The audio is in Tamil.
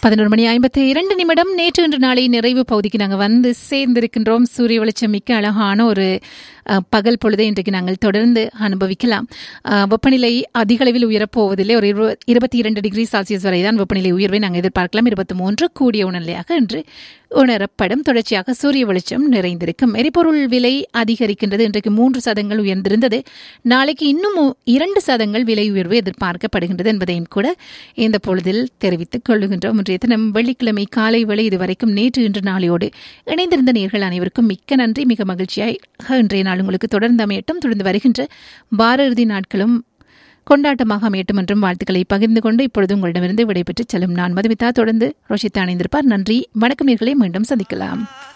பதினோரு மணி ஐம்பத்தி இரண்டு நிமிடம் நேற்று இன்று நாளை நிறைவு பகுதிக்கு நாங்கள் வந்து சேர்ந்திருக்கின்றோம் சூரிய வெளிச்சம் மிக்க அழகான ஒரு அஹ், பகல் பொழுதை இன்றைக்கு நாங்கள் தொடர்ந்து அனுபவிக்கலாம் அஹ், வெப்பநிலை அதிக அளவில் உயரப்போவதில்லை ஒரு இருப- இருபத்தி இரண்டு டிகிரி செல்சியஸ் வரை தான் வெப்பநிலை உயர்வை நாங்கள் எதிர்பார்க்கலாம் இருபத்தி மூன்று கூடிய உணர்நிலையாக இன்று உணரப்படும் தொடர்ச்சியாக சூரிய வெளிச்சம் நிறைந்திருக்கும் எரிபொருள் விலை அதிகரிக்கின்றது இன்றைக்கு மூன்று சதங்கள் உயர்ந்திருந்தது நாளைக்கு இன்னும் மு- இரண்டு சதங்கள் விலை உயர்வு எதிர்பார்க்கப்படுகின்றது என்பதையும் கூட இந்த பொழுதில் தெரிவித்துக் கொள்ளுகின்றோம் இன்றைய தினம் வெள்ளிக்கிழமை காலை வேளை இதுவரைக்கும் நேற்று இன்று நாளையோடு இணைந்திருந்த நேர்கள் அனைவருக்கும் மிக்க நன்றி மிக மகிழ்ச்சியாக இன்றைய நாள் உங்களுக்கு தொடர்ந்து அமையட்டும் தொடர்ந்து வருகின்ற வார இறுதி நாட்களும் கொண்டாட்டமாக அமையட்டும் என்றும் வாழ்த்துக்களை பகிர்ந்து கொண்டு இப்பொழுது உங்களிடமிருந்து விடைபெற்று செல்லும் நான் மதுமிதா தொடர்ந்து ரோஷித் அணைந்திருப்பார் நன்றி வணக்கம் நேர்களை மீண்டும் சந்திக்கலாம்